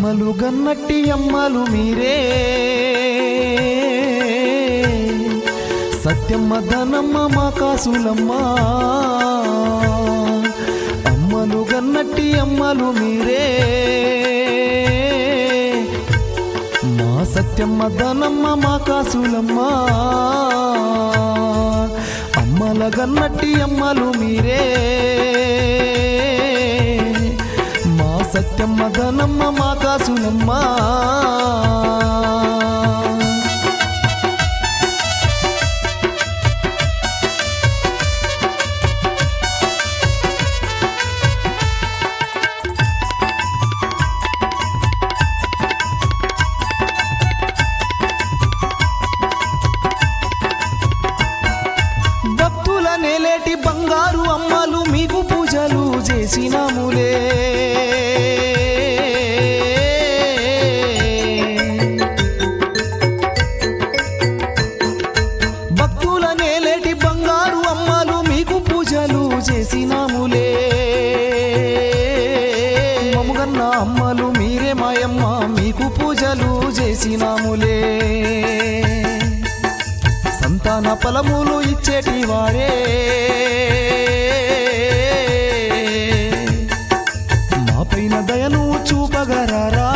అమ్మలు గన్నట్టి అమ్మలు మీరే సత్యమ్మ ధనమ్మ మా కాసులమ్మ అమ్మలు గన్నట్టి అమ్మలు మీరే మా సత్యమ్మ ధనమ్మ మా కాసులమ్మ అమ్మల గన్నట్టి అమ్మలు మీరే మా సత్యమ్మ ధనమ్మ మా కాసులమ్మ భక్తుల నేలేటి బంగారు అమ్మలు మీకు పూజలు చేసినాములే భక్తుల నేలేటి బంగారు అమ్మలు మీకు పూజలు చేసినాములే మముగన్న అమ్మలు మీరే మాయమ్మ మీకు పూజలు చేసినాములే సంతాన ఫలములు ఇచ్చేటి వారే మా పైన దయను చూపగరారా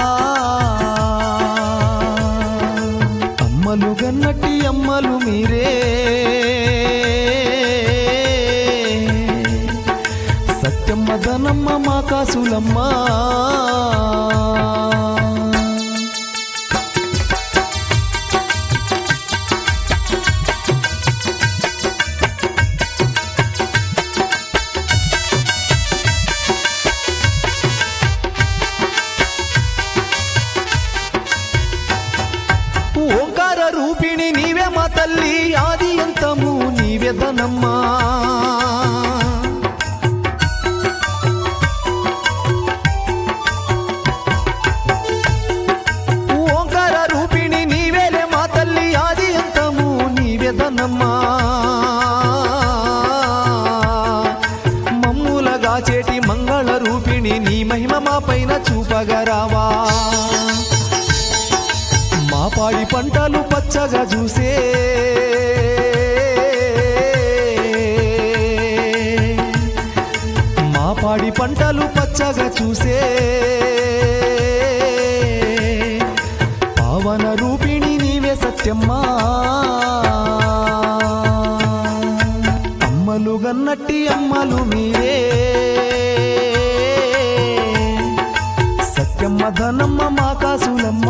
అమ్మలు గన్నట్టి అమ్మలు మీరే సత్యమ్మ ధనమ్మ మా కాసులమ్మ ఓంకార రూపిణి నీవే మా తల్లి ఆది అంతము నీవే ధనమ్మా ఓంకార రూపిణి నీవేలే మా తల్లి ఆది అంతము నీవే ధనమ్మా మమ్ములగా చేటి మంగళ రూపిణి నీ మహిమ మా పైన చూపగరావా మా పాడి పంటలు పచ్చగా చూసే మా పాడి పంటలు పచ్చగా చూసే పావన రూపిణి నీవే సత్యమ్మా అమ్మలు గన్నట్టి అమ్మలు మీరే సత్యమ్మ ధనమ్మ మా కాసులమ్మ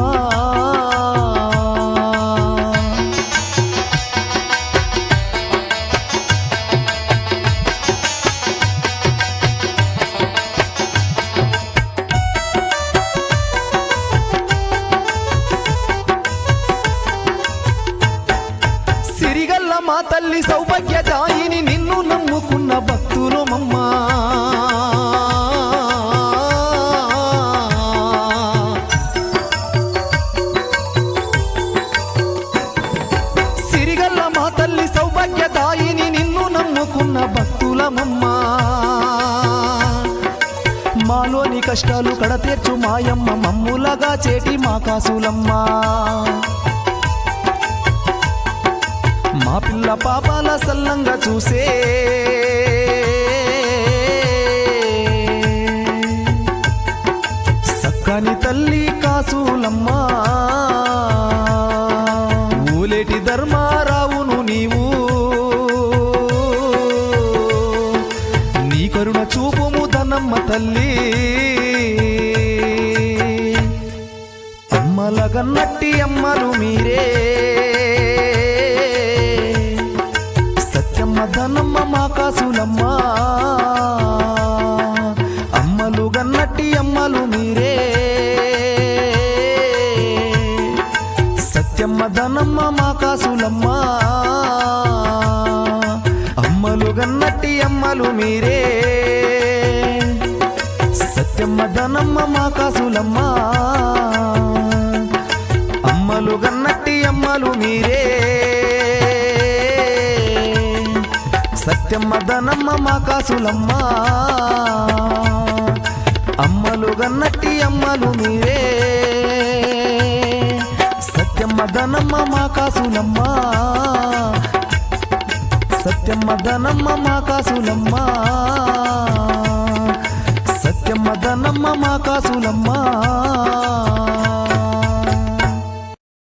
సిరిగల్ల మా తల్లి సౌభాగ్యదాయిని నిన్ను నమ్ముకున్న భక్తులు మమ్మా సిరిగల్ల మా తల్లి సౌభాగ్యదాయిని నిన్ను నమ్ముకున్న భక్తులమమ్మా మాలోని కష్టాలు కడతీర్చు మాయమ్మ మమ్ములగా చేటి మా కాసులమ్మా మా పిల్ల పాపాల సల్లంగా చూసే సక్కని తల్లి కాసులమ్మా ఊలేటి ధర్మారావును నీవు నీ కరుణ చూపుము ధనమ్మ తల్లి అమ్మల గన్నట్టి అమ్మలు మీరే సత్యమ్మ ధనమ్మ మా కాసులమ్మ అమ్మలు గన్నట్టి అమ్మలు మీరే సత్యమ్మ ధనమ్మ మా కాసులమ్మ అమ్మలు గన్నట్టి అమ్మలు మీరే సత్యమ్మ ధనమ్మ మా కాసులమ్మ అమ్మలు గన్నట్టి అమ్మలు మీరే సత్యమ్మ ధనమ్మ మా కాసులమ్మ అమ్మలు గన్నట్టి అమ్మలు మీరే సత్యమ్మదనమ్మ మా కాసులమ్మ సత్యమ్మదనమ్మ మా కాసులమ్మ సత్యమ్మదనమ్మ మా కాసులమ్మ